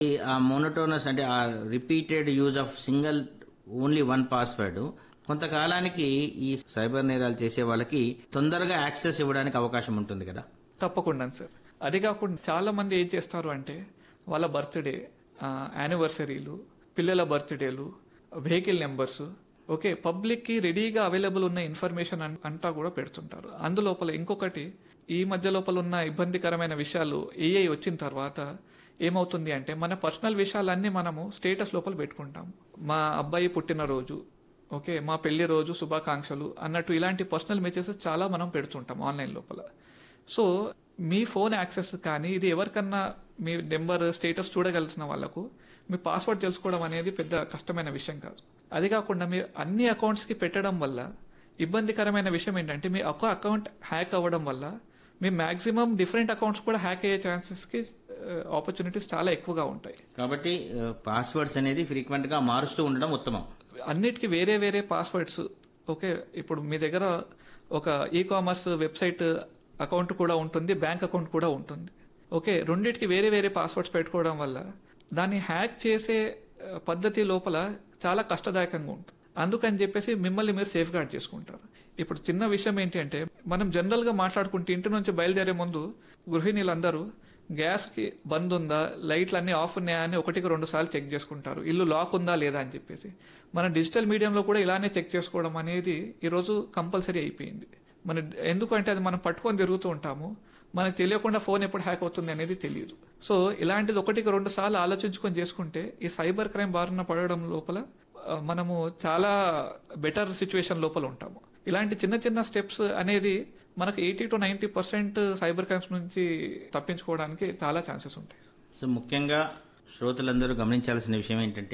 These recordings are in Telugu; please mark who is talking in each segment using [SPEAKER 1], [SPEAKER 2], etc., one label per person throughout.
[SPEAKER 1] ఆ మోనోటోనస్ అంటే ఆ repeated use of single only one password కొంతకాలానికి ఈ సైబర్ నేరాలు చేసే వాళ్ళకి తొందరగా యాక్సెస్ ఇవ్వడానికి అవకాశం ఉంటుంది కదా
[SPEAKER 2] తప్పకుండా సార్ అది కాకుండా చాలా మంది ఏం చేస్తారు అంటే వాళ్ళ బర్త్డే యానివర్సరీలు పిల్లల బర్త్డేలు వెహికల్ నెంబర్స్ ఓకే పబ్లిక్ కి రెడీగా అవైలబుల్ ఉన్న ఇన్ఫర్మేషన్ అన్- అంతా కూడా పెడుతుంటారు అందులోపల ఇంకొకటి ఈ మధ్య లోపల ఉన్న ఇబ్బందికరమైన విషయాలు ఏఐ వచ్చిన తర్వాత ఏమవుతుంది అంటే మన పర్సనల్ విషయాలన్నీ మనము స్టేటస్ లోపల పెట్టుకుంటాం మా అబ్బాయి పుట్టినరోజు ఓకే మా పెళ్లి రోజు శుభాకాంక్షలు అన్నట్టు ఇలాంటి పర్సనల్ మెసేజెస్ చాలా మనం పెడుతుంటాం ఆన్లైన్ లోపల సో మీ ఫోన్ యాక్సెస్ కానీ ఇది ఎవరికన్నా మీ నెంబర్ స్టేటస్ చూడగలిసిన వాళ్ళకు మీ పాస్వర్డ్ తెలుసుకోవడం అనేది పెద్ద కష్టమైన విషయం కాదు అది కాకుండా మీ అన్ని అకౌంట్స్ కి పెట్టడం వల్ల ఇబ్బందికరమైన విషయం ఏంటంటే మీ ఒక అకౌంట్ హ్యాక్ అవ్వడం వల్ల మీ మాక్సిమం డిఫరెంట్ అకౌంట్స్ కూడా హ్యాక్ అయ్యే ఛాన్సెస్ కి ఆపర్చునిటీస్ చాలా ఎక్కువగా ఉంటాయి
[SPEAKER 1] కాబట్టి పాస్వర్డ్స్ అనేది ఫ్రీక్వెంట్ గా మారుస్తూ ఉండడం ఉత్తమం
[SPEAKER 2] అన్నిటికీ వేరే వేరే పాస్వర్డ్స్ ఓకే ఇప్పుడు మీ దగ్గర ఒక ఈ కామర్స్ వెబ్సైట్ అకౌంట్ కూడా ఉంటుంది బ్యాంక్ అకౌంట్ కూడా ఉంటుంది ఓకే రెండింటికి వేరే వేరే పాస్వర్డ్స్ పెట్టుకోవడం వల్ల దాన్ని హ్యాక్ చేసే ఆ, పద్ధతి లోపల చాలా కష్టదాయకంగా ఉంటుంది అందుకని చెప్పేసి మిమ్మల్ని మీరు సేఫ్ గార్డ్ చేసుకుంటారు ఇప్పుడు చిన్న విషయం ఏంటి అంటే మనం జనరల్ గా మాట్లాడుకుంటే ఇంటి నుంచి బయలుదేరే ముందు గృహిణీలందరూ గ్యాస్ కి బంద్ ఉందా లైట్లు అన్ని ఆఫ్ ఉన్నాయా అని ఒకటికి రెండు సార్లు చెక్ చేసుకుంటారు ఇల్లు లాక్ ఉందా లేదా అని చెప్పేసి మన డిజిటల్ మీడియంలో కూడా ఇలానే చెక్ చేసుకోవడం అనేది ఈరోజు కంపల్సరీ అయిపోయింది మన ఎందుకంటే అది మనం పట్టుకొని తిరుగుతూ ఉంటాము మనకు తెలియకుండా ఫోన్ ఎప్పుడు హ్యాక్ అవుతుంది అనేది తెలియదు సో ఇలాంటిది ఒకటికి రెండు సార్లు ఆలోచించుకొని చేసుకుంటే ఈ సైబర్ క్రైమ్ బారిన పడడం లోపల ఆ, మనము చాలా బెటర్ సిచ్యువేషన్ లోపల ఉంటాము ఇలాంటి చిన్న చిన్న స్టెప్స్ అనేది మనకు eighty to ninety percent cyber crimes నుంచి తప్పించుకోవడానికి చాలా ఛాన్సెస్ ఉంటాయి
[SPEAKER 1] సో ముఖ్యంగా శ్రోతలందరూ గమనించాల్సిన విషయం ఏంటంటే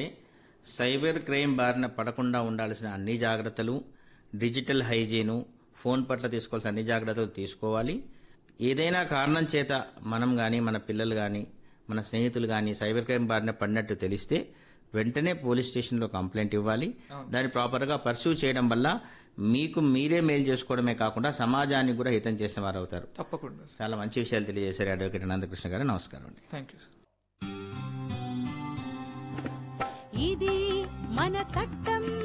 [SPEAKER 1] సైబర్ క్రైమ్ బారిన పడకుండా ఉండాల్సిన అన్ని జాగ్రత్తలు డిజిటల్ హైజీను ఫోన్ పట్ల తీసుకోవాల్సిన అన్ని జాగ్రత్తలు తీసుకోవాలి ఏదైనా కారణం చేత మనం కానీ మన పిల్లలు కానీ మన స్నేహితులు కానీ సైబర్ క్రైమ్ బారిన పడినట్టు తెలిస్తే వెంటనే పోలీస్ స్టేషన్లో కంప్లైంట్ ఇవ్వాలి దాన్ని ప్రాపర్గా పర్సూ చేయడం వల్ల మీకు మీరే మేలు చేసుకోవడమే కాకుండా సమాజానికి కూడా హితం చేసిన వారు అవుతారు
[SPEAKER 2] తప్పకుండా
[SPEAKER 1] చాలా మంచి విషయాలు తెలియజేశారు అడ్వకేట్ అనంతకృష్ణ గారు నమస్కారం అండి
[SPEAKER 2] థ్యాంక్ యూ సార్
[SPEAKER 3] ఇది మన చట్టం